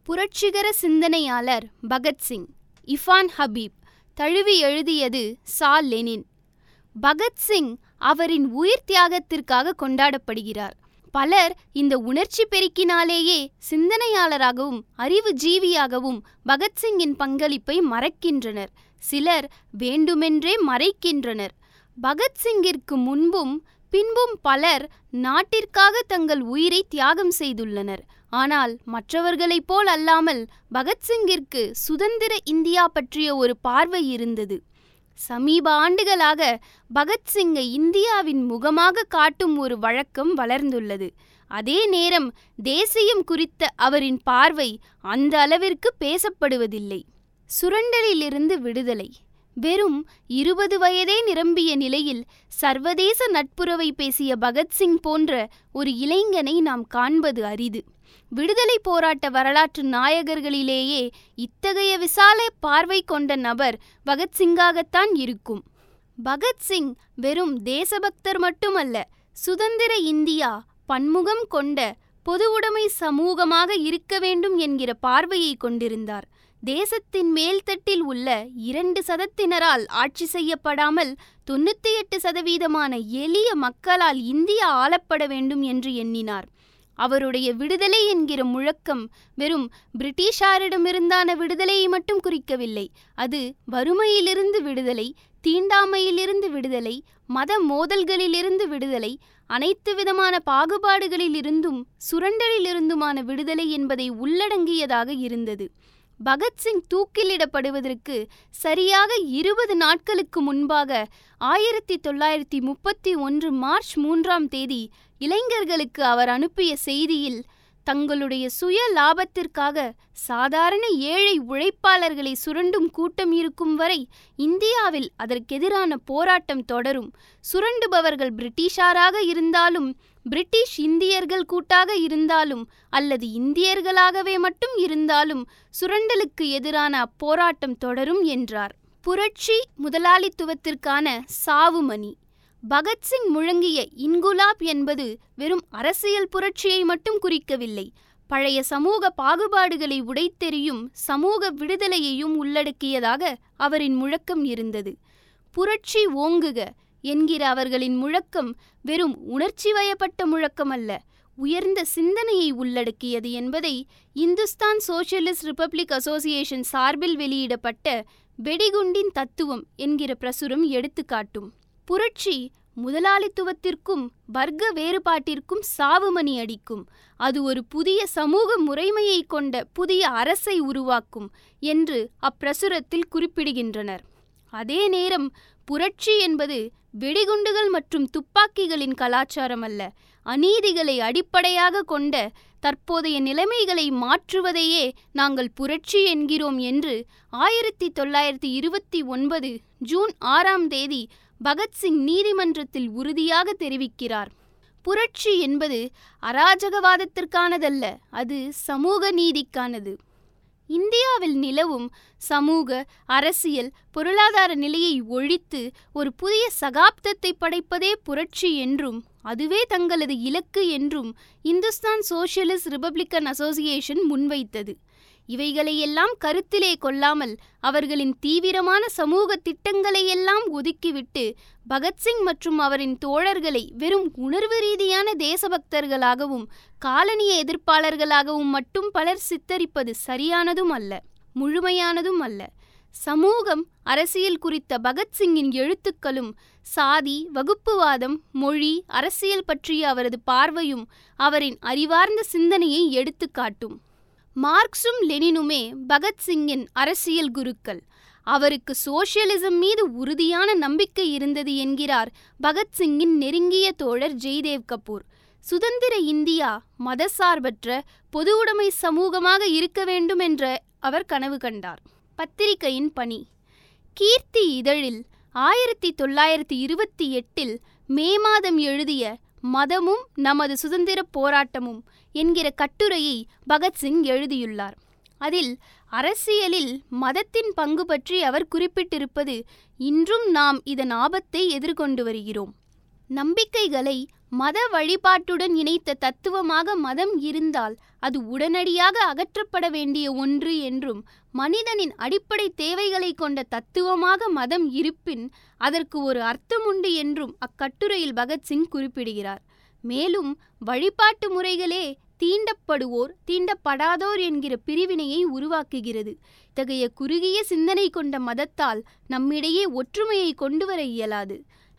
புரட்சிகர சிந்தனையாளர் பகத்சிங் இஃபான் ஹபீப் தழுவி எழுதியது சா லெனின் பகத்சிங் அவரின் உயிர் தியாகத்திற்காக கொண்டாடப்படுகிறார் பலர் இந்த உணர்ச்சி பெருக்கினாலேயே சிந்தனையாளராகவும் அறிவு ஜீவியாகவும் பகத்சிங்கின் பங்களிப்பை மறக்கின்றனர் சிலர் வேண்டுமென்றே மறைக்கின்றனர் பகத்சிங்கிற்கு முன்பும் பின்பும் பலர் நாட்டிற்காக தங்கள் உயிரை தியாகம் செய்துள்ளனர் ஆனால் மற்றவர்களைப் போல் அல்லாமல் பகத்சிங்கிற்கு சுதந்திர இந்தியா பற்றிய ஒரு பார்வை இருந்தது சமீப ஆண்டுகளாக பகத்சிங்கை இந்தியாவின் முகமாக காட்டும் ஒரு வழக்கம் வளர்ந்துள்ளது அதே நேரம் தேசியம் குறித்த அவரின் பார்வை அந்த அளவிற்கு பேசப்படுவதில்லை சுரண்டலிலிருந்து விடுதலை வெறும் இருபது வயதே நிரம்பிய நிலையில் சர்வதேச நட்புறவை பேசிய பகத்சிங் போன்ற ஒரு இளைஞனை நாம் காண்பது அரிது விடுதலை போராட்ட வரலாற்று நாயகர்களிலேயே இத்தகைய விசால பார்வை கொண்ட நபர் பகத்சிங்காகத்தான் இருக்கும் பகத்சிங் வெறும் தேசபக்தர் மட்டுமல்ல சுதந்திர இந்தியா பன்முகம் கொண்ட பொதுவுடைமை சமூகமாக இருக்க வேண்டும் என்கிற பார்வையை கொண்டிருந்தார் தேசத்தின் மேல்தட்டில் உள்ள இரண்டு சதத்தினரால் ஆட்சி செய்யப்படாமல் தொண்ணூற்றி எட்டு சதவீதமான எளிய மக்களால் இந்தியா ஆளப்பட வேண்டும் என்று எண்ணினார் அவருடைய விடுதலை என்கிற முழக்கம் வெறும் பிரிட்டிஷாரிடமிருந்தான விடுதலையை மட்டும் குறிக்கவில்லை அது வறுமையிலிருந்து விடுதலை தீண்டாமையிலிருந்து விடுதலை மத மோதல்களிலிருந்து விடுதலை அனைத்து விதமான பாகுபாடுகளிலிருந்தும் சுரண்டலிலிருந்துமான விடுதலை என்பதை உள்ளடங்கியதாக இருந்தது பகத்சிங் தூக்கிலிடப்படுவதற்கு சரியாக இருபது நாட்களுக்கு முன்பாக ஆயிரத்தி தொள்ளாயிரத்தி முப்பத்தி ஒன்று மார்ச் மூன்றாம் தேதி இளைஞர்களுக்கு அவர் அனுப்பிய செய்தியில் தங்களுடைய சுய லாபத்திற்காக சாதாரண ஏழை உழைப்பாளர்களை சுரண்டும் கூட்டம் இருக்கும் வரை இந்தியாவில் அதற்கெதிரான போராட்டம் தொடரும் சுரண்டுபவர்கள் பிரிட்டிஷாராக இருந்தாலும் பிரிட்டிஷ் இந்தியர்கள் கூட்டாக இருந்தாலும் அல்லது இந்தியர்களாகவே மட்டும் இருந்தாலும் சுரண்டலுக்கு எதிரான அப்போராட்டம் தொடரும் என்றார் புரட்சி முதலாளித்துவத்திற்கான சாவுமணி பகத்சிங் முழங்கிய இன்குலாப் என்பது வெறும் அரசியல் புரட்சியை மட்டும் குறிக்கவில்லை பழைய சமூக பாகுபாடுகளை உடைத்தெறியும் சமூக விடுதலையையும் உள்ளடக்கியதாக அவரின் முழக்கம் இருந்தது புரட்சி ஓங்குக என்கிற அவர்களின் முழக்கம் வெறும் உணர்ச்சி வயப்பட்ட முழக்கம் அல்ல உயர்ந்த சிந்தனையை உள்ளடக்கியது என்பதை இந்துஸ்தான் சோசியலிஸ்ட் ரிப்பப்ளிக் அசோசியேஷன் சார்பில் வெளியிடப்பட்ட வெடிகுண்டின் தத்துவம் என்கிற பிரசுரம் எடுத்துக்காட்டும் புரட்சி முதலாளித்துவத்திற்கும் வர்க்க வேறுபாட்டிற்கும் சாவுமணி அடிக்கும் அது ஒரு புதிய சமூக முறைமையை கொண்ட புதிய அரசை உருவாக்கும் என்று அப்பிரசுரத்தில் குறிப்பிடுகின்றனர் அதே நேரம் புரட்சி என்பது வெடிகுண்டுகள் மற்றும் துப்பாக்கிகளின் கலாச்சாரம் அல்ல அநீதிகளை அடிப்படையாக கொண்ட தற்போதைய நிலைமைகளை மாற்றுவதையே நாங்கள் புரட்சி என்கிறோம் என்று ஆயிரத்தி தொள்ளாயிரத்தி இருபத்தி ஒன்பது ஜூன் ஆறாம் தேதி பகத்சிங் நீதிமன்றத்தில் உறுதியாக தெரிவிக்கிறார் புரட்சி என்பது அராஜகவாதத்திற்கானதல்ல அது சமூக நீதிக்கானது இந்தியாவில் நிலவும் சமூக அரசியல் பொருளாதார நிலையை ஒழித்து ஒரு புதிய சகாப்தத்தை படைப்பதே புரட்சி என்றும் அதுவே தங்களது இலக்கு என்றும் இந்துஸ்தான் சோசியலிஸ்ட் ரிபப்ளிக்கன் அசோசியேஷன் முன்வைத்தது இவைகளையெல்லாம் கருத்திலே கொள்ளாமல் அவர்களின் தீவிரமான சமூக திட்டங்களையெல்லாம் ஒதுக்கிவிட்டு பகத்சிங் மற்றும் அவரின் தோழர்களை வெறும் உணர்வு ரீதியான தேசபக்தர்களாகவும் காலனிய எதிர்ப்பாளர்களாகவும் மட்டும் பலர் சித்தரிப்பது சரியானதும் அல்ல முழுமையானதும் அல்ல சமூகம் அரசியல் குறித்த பகத்சிங்கின் எழுத்துக்களும் சாதி வகுப்புவாதம் மொழி அரசியல் பற்றிய அவரது பார்வையும் அவரின் அறிவார்ந்த சிந்தனையை எடுத்துக்காட்டும் மார்க்சும் லெனினுமே பகத்சிங்கின் அரசியல் குருக்கள் அவருக்கு சோசியலிசம் மீது உறுதியான நம்பிக்கை இருந்தது என்கிறார் பகத்சிங்கின் நெருங்கிய தோழர் ஜெய்தேவ் கபூர் சுதந்திர இந்தியா மதசார்பற்ற பொதுவுடைமை சமூகமாக இருக்க வேண்டும் என்ற அவர் கனவு கண்டார் பத்திரிகையின் பணி கீர்த்தி இதழில் ஆயிரத்தி தொள்ளாயிரத்தி இருபத்தி எட்டில் மே மாதம் எழுதிய மதமும் நமது சுதந்திர போராட்டமும் என்கிற கட்டுரையை பகத்சிங் எழுதியுள்ளார் அதில் அரசியலில் மதத்தின் பங்கு பற்றி அவர் குறிப்பிட்டிருப்பது இன்றும் நாம் இதன் ஆபத்தை எதிர்கொண்டு வருகிறோம் நம்பிக்கைகளை மத வழிபாட்டுடன் இணைத்த தத்துவமாக மதம் இருந்தால் அது உடனடியாக அகற்றப்பட வேண்டிய ஒன்று என்றும் மனிதனின் அடிப்படை தேவைகளை கொண்ட தத்துவமாக மதம் இருப்பின் அதற்கு ஒரு அர்த்தமுண்டு என்றும் அக்கட்டுரையில் பகத்சிங் குறிப்பிடுகிறார் மேலும் வழிபாட்டு முறைகளே தீண்டப்படுவோர் தீண்டப்படாதோர் என்கிற பிரிவினையை உருவாக்குகிறது இத்தகைய குறுகிய சிந்தனை கொண்ட மதத்தால் நம்மிடையே ஒற்றுமையை கொண்டு வர இயலாது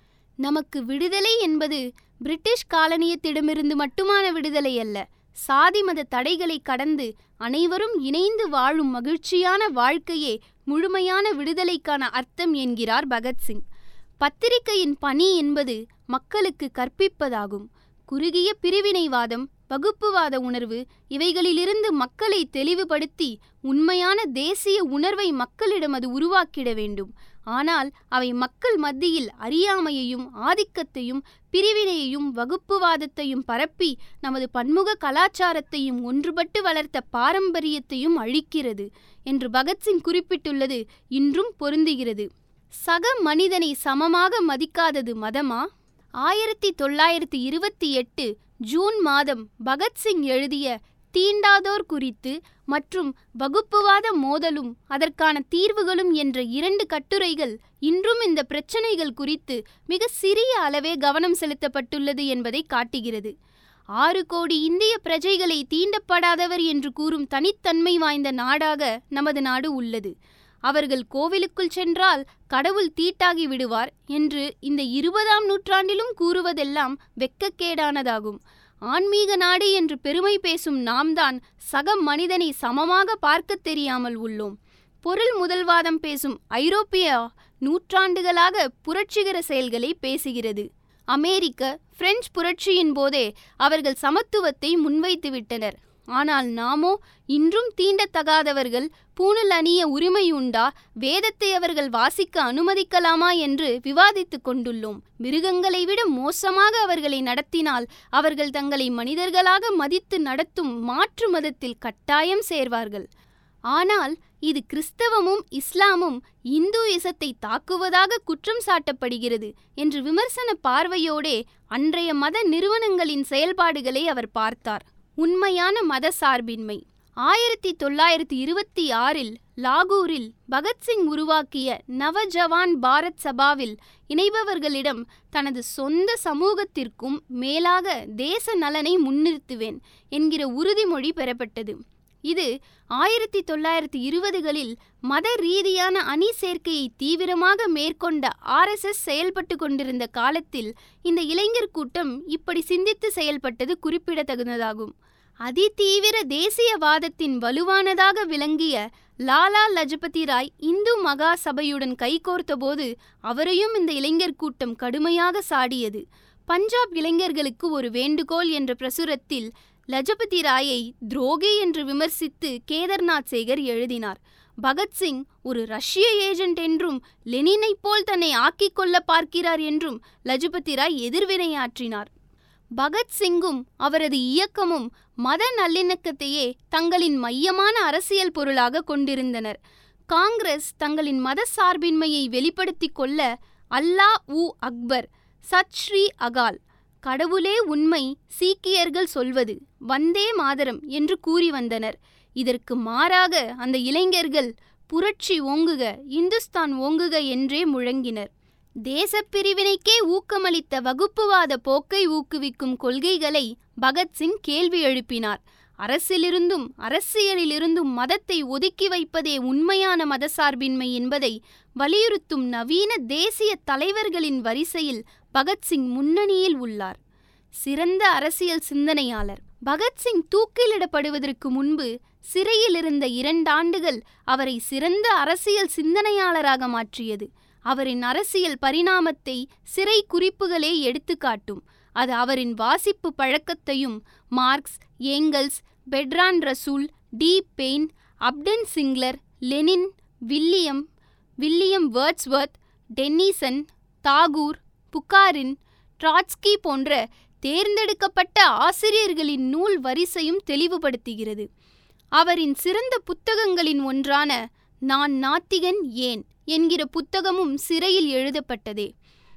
நமக்கு விடுதலை என்பது பிரிட்டிஷ் காலனியத்திடமிருந்து மட்டுமான விடுதலை அல்ல சாதி மத தடைகளை கடந்து அனைவரும் இணைந்து வாழும் மகிழ்ச்சியான வாழ்க்கையே முழுமையான விடுதலைக்கான அர்த்தம் என்கிறார் பகத்சிங் பத்திரிகையின் பணி என்பது மக்களுக்கு கற்பிப்பதாகும் குறுகிய பிரிவினைவாதம் வகுப்புவாத உணர்வு இவைகளிலிருந்து மக்களை தெளிவுபடுத்தி உண்மையான தேசிய உணர்வை மக்களிடம் அது உருவாக்கிட வேண்டும் ஆனால் அவை மக்கள் மத்தியில் அறியாமையையும் ஆதிக்கத்தையும் பிரிவினையையும் வகுப்புவாதத்தையும் பரப்பி நமது பன்முக கலாச்சாரத்தையும் ஒன்றுபட்டு வளர்த்த பாரம்பரியத்தையும் அழிக்கிறது என்று பகத்சிங் குறிப்பிட்டுள்ளது இன்றும் பொருந்துகிறது சக மனிதனை சமமாக மதிக்காதது மதமா ஆயிரத்தி தொள்ளாயிரத்தி இருபத்தி எட்டு ஜூன் மாதம் பகத்சிங் எழுதிய தீண்டாதோர் குறித்து மற்றும் வகுப்புவாத மோதலும் அதற்கான தீர்வுகளும் என்ற இரண்டு கட்டுரைகள் இன்றும் இந்த பிரச்சனைகள் குறித்து மிக சிறிய அளவே கவனம் செலுத்தப்பட்டுள்ளது என்பதை காட்டுகிறது ஆறு கோடி இந்திய பிரஜைகளை தீண்டப்படாதவர் என்று கூறும் தனித்தன்மை வாய்ந்த நாடாக நமது நாடு உள்ளது அவர்கள் கோவிலுக்குள் சென்றால் கடவுள் தீட்டாகி விடுவார் என்று இந்த இருபதாம் நூற்றாண்டிலும் கூறுவதெல்லாம் வெக்கக்கேடானதாகும் ஆன்மீக நாடு என்று பெருமை பேசும் நாம் தான் சக மனிதனை சமமாக பார்க்க தெரியாமல் உள்ளோம் பொருள் முதல்வாதம் பேசும் ஐரோப்பியா நூற்றாண்டுகளாக புரட்சிகர செயல்களை பேசுகிறது அமெரிக்க பிரெஞ்சு புரட்சியின் போதே அவர்கள் சமத்துவத்தை முன்வைத்துவிட்டனர் ஆனால் நாமோ இன்றும் தீண்டத்தகாதவர்கள் பூணல் அணிய உரிமை உண்டா வேதத்தை அவர்கள் வாசிக்க அனுமதிக்கலாமா என்று விவாதித்துக் கொண்டுள்ளோம் மிருகங்களை விட மோசமாக அவர்களை நடத்தினால் அவர்கள் தங்களை மனிதர்களாக மதித்து நடத்தும் மாற்று மதத்தில் கட்டாயம் சேர்வார்கள் ஆனால் இது கிறிஸ்தவமும் இஸ்லாமும் இந்துயிசத்தை தாக்குவதாக குற்றம் சாட்டப்படுகிறது என்று விமர்சன பார்வையோடே அன்றைய மத நிறுவனங்களின் செயல்பாடுகளை அவர் பார்த்தார் உண்மையான மத சார்பின்மை ஆயிரத்தி தொள்ளாயிரத்தி இருபத்தி ஆறில் லாகூரில் பகத்சிங் உருவாக்கிய நவஜவான் பாரத் சபாவில் இணைபவர்களிடம் தனது சொந்த சமூகத்திற்கும் மேலாக தேச நலனை முன்னிறுத்துவேன் என்கிற உறுதிமொழி பெறப்பட்டது இது ஆயிரத்தி தொள்ளாயிரத்தி இருபதுகளில் மத ரீதியான அணி சேர்க்கையை தீவிரமாக மேற்கொண்ட ஆர்எஸ்எஸ் செயல்பட்டு கொண்டிருந்த காலத்தில் இந்த இளைஞர் கூட்டம் இப்படி சிந்தித்து செயல்பட்டது குறிப்பிடத்தகுந்ததாகும் அதிதீவிர தேசியவாதத்தின் வலுவானதாக விளங்கிய லாலா லஜபதி ராய் இந்து மகா சபையுடன் கைகோர்த்தபோது அவரையும் இந்த இளைஞர் கூட்டம் கடுமையாக சாடியது பஞ்சாப் இளைஞர்களுக்கு ஒரு வேண்டுகோள் என்ற பிரசுரத்தில் லஜபதி ராயை துரோகி என்று விமர்சித்து கேதர்நாத் சேகர் எழுதினார் பகத்சிங் ஒரு ரஷ்ய ஏஜென்ட் என்றும் லெனினைப் போல் தன்னை ஆக்கிக் கொள்ள பார்க்கிறார் என்றும் லஜபதி ராய் எதிர்வினையாற்றினார் பகத்சிங்கும் அவரது இயக்கமும் மத நல்லிணக்கத்தையே தங்களின் மையமான அரசியல் பொருளாக கொண்டிருந்தனர் காங்கிரஸ் தங்களின் மத சார்பின்மையை வெளிப்படுத்திக் கொள்ள அல்லா உ அக்பர் சத் ஸ்ரீ அகால் கடவுளே உண்மை சீக்கியர்கள் சொல்வது வந்தே மாதரம் என்று கூறி வந்தனர் இதற்கு மாறாக அந்த இளைஞர்கள் புரட்சி ஓங்குக இந்துஸ்தான் ஓங்குக என்றே முழங்கினர் தேசப்பிரிவினைக்கே ஊக்கமளித்த வகுப்புவாத போக்கை ஊக்குவிக்கும் கொள்கைகளை பகத்சிங் கேள்வி எழுப்பினார் அரசிலிருந்தும் அரசியலிலிருந்தும் மதத்தை ஒதுக்கி வைப்பதே உண்மையான மதசார்பின்மை என்பதை வலியுறுத்தும் நவீன தேசிய தலைவர்களின் வரிசையில் பகத்சிங் முன்னணியில் உள்ளார் சிறந்த அரசியல் சிந்தனையாளர் பகத்சிங் தூக்கிலிடப்படுவதற்கு முன்பு சிறையில் இருந்த இரண்டாண்டுகள் அவரை சிறந்த அரசியல் சிந்தனையாளராக மாற்றியது அவரின் அரசியல் பரிணாமத்தை சிறை குறிப்புகளே எடுத்துக்காட்டும் அது அவரின் வாசிப்பு பழக்கத்தையும் Marx Engels Bertrand Russell T Paine Upton Sinclair Lenin William William Wordsworth Tennyson Tagore Bukharin Trotsky போன்ற தேர்ந்தெடுக்கப்பட்ட ஆசிரியர்களின் நூல் வரிசையும் தெளிவுபடுத்துகிறது அவரின் சிறந்த புத்தகங்களின் ஒன்றான நான் நாத்திகன் ஏன் என்கிற புத்தகமும் சிறையில் எழுதப்பட்டதே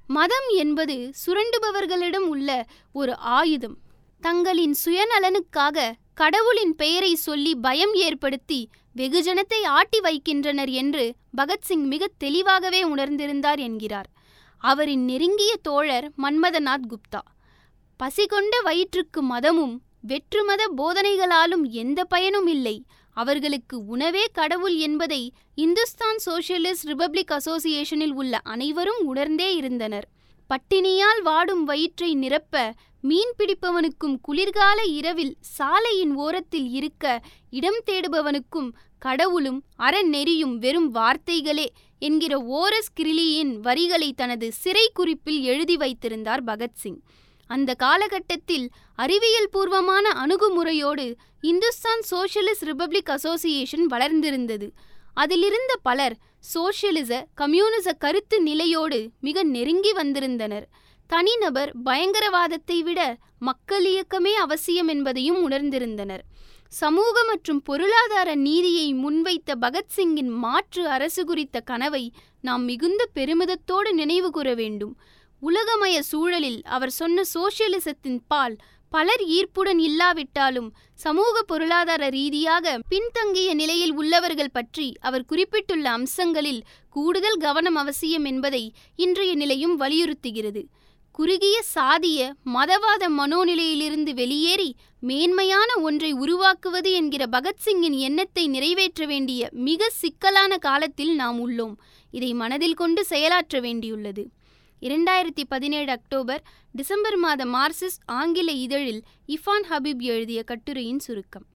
மதம் என்பது சுரண்டுபவர்களிடம் உள்ள ஒரு ஆயுதம் தங்களின் சுயநலனுக்காக கடவுளின் பெயரை சொல்லி பயம் ஏற்படுத்தி வெகுஜனத்தை ஆட்டி வைக்கின்றனர் என்று பகத்சிங் மிக தெளிவாகவே உணர்ந்திருந்தார் என்கிறார் அவரின் நெருங்கிய தோழர் மன்மதநாத் குப்தா பசிகொண்ட வயிற்றுக்கு மதமும் வெற்றுமத போதனைகளாலும் எந்த பயனும் இல்லை அவர்களுக்கு உணவே கடவுள் என்பதை இந்துஸ்தான் சோசியலிஸ்ட் ரிபப்ளிக் அசோசியேஷனில் உள்ள அனைவரும் உணர்ந்தே இருந்தனர் பட்டினியால் வாடும் வயிற்றை நிரப்ப மீன் பிடிப்பவனுக்கும் குளிர்கால இரவில் சாலையின் ஓரத்தில் இருக்க இடம் தேடுபவனுக்கும் கடவுளும் அறநெறியும் வெறும் வார்த்தைகளே என்கிற ஓரஸ் கிரிலியின் வரிகளை தனது சிறை குறிப்பில் எழுதி வைத்திருந்தார் பகத்சிங் அந்த காலகட்டத்தில் அறிவியல் பூர்வமான அணுகுமுறையோடு இந்துஸ்தான் சோஷலிஸ்ட் ரிபப்ளிக் அசோசியேஷன் வளர்ந்திருந்தது அதிலிருந்த பலர் சோஷியலிச கம்யூனிச கருத்து நிலையோடு மிக நெருங்கி வந்திருந்தனர் தனிநபர் பயங்கரவாதத்தை விட மக்கள் இயக்கமே அவசியம் என்பதையும் உணர்ந்திருந்தனர் சமூக மற்றும் பொருளாதார நீதியை முன்வைத்த பகத்சிங்கின் மாற்று அரசு குறித்த கனவை நாம் மிகுந்த பெருமிதத்தோடு நினைவு கூற வேண்டும் உலகமய சூழலில் அவர் சொன்ன சோசியலிசத்தின் பால் பலர் ஈர்ப்புடன் இல்லாவிட்டாலும் சமூக பொருளாதார ரீதியாக பின்தங்கிய நிலையில் உள்ளவர்கள் பற்றி அவர் குறிப்பிட்டுள்ள அம்சங்களில் கூடுதல் கவனம் அவசியம் என்பதை இன்றைய நிலையும் வலியுறுத்துகிறது குறுகிய சாதிய மதவாத மனோநிலையிலிருந்து வெளியேறி மேன்மையான ஒன்றை உருவாக்குவது என்கிற பகத்சிங்கின் எண்ணத்தை நிறைவேற்ற வேண்டிய மிக சிக்கலான காலத்தில் நாம் உள்ளோம் இதை மனதில் கொண்டு செயலாற்ற வேண்டியுள்ளது இரண்டாயிரத்தி பதினேழு அக்டோபர் டிசம்பர் மாத மார்க்சிஸ்ட் ஆங்கில இதழில் இஃபான் ஹபீப் எழுதிய கட்டுரையின் சுருக்கம்